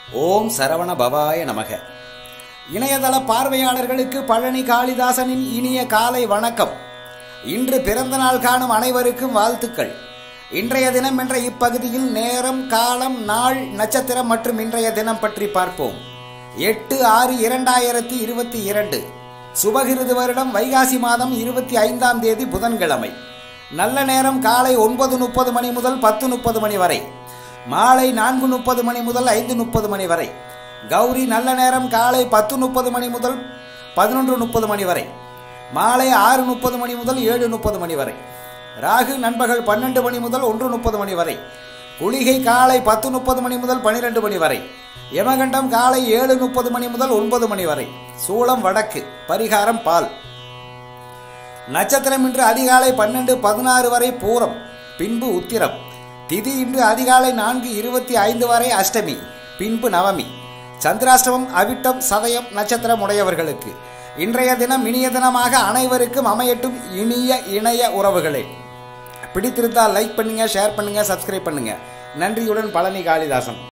ஓம் சரவண பவாய நமக இணையதள பார்வையாளர்களுக்கு பழனி காளிதாசனின் இனிய காலை வணக்கம் இன்று பிறந்த நாள் காணும் அனைவருக்கும் வாழ்த்துக்கள் இன்றைய தினம் என்ற இப்பகுதியில் நேரம் காலம் நாள் நட்சத்திரம் மற்றும் இன்றைய தினம் பற்றி பார்ப்போம் எட்டு ஆறு இரண்டாயிரத்தி இருபத்தி இரண்டு சுபகிருது வருடம் வைகாசி மாதம் இருபத்தி ஐந்தாம் தேதி புதன்கிழமை நல்ல நேரம் காலை ஒன்பது முப்பது மணி முதல் பத்து முப்பது மணி வரை மாலை நான்கு முப்பது மணி முதல் ஐந்து முப்பது மணி வரை கௌரி நல்ல நேரம் காலை பத்து முப்பது மணி முதல் பதினொன்று முப்பது மணி வரை மாலை ஆறு முப்பது மணி முதல் ஏழு முப்பது மணி வரை ராகு நண்பகல் பன்னெண்டு மணி முதல் ஒன்று முப்பது மணி வரை குளிகை காலை பத்து முப்பது மணி முதல் பனிரெண்டு மணி வரை யமகண்டம் காலை ஏழு முப்பது மணி முதல் ஒன்பது மணி வரை சூளம் வடக்கு பரிகாரம் பால் நட்சத்திரம் இன்று அதிகாலை பன்னெண்டு பதினாறு வரை பூரம் பின்பு உத்திரம் திதி இன்று அதிகாலை நான்கு இருபத்தி ஐந்து வரை அஷ்டமி பின்பு நவமி சந்திராஷ்டமம் அவிட்டம் சதயம் நட்சத்திரம் உடையவர்களுக்கு இன்றைய தினம் இனிய தினமாக அனைவருக்கும் அமையட்டும் இனிய இணைய உறவுகளே பிடித்திருந்தால் லைக் பண்ணுங்க ஷேர் பண்ணுங்க சப்ஸ்கிரைப் பண்ணுங்க நன்றியுடன் பழனி காளிதாசன்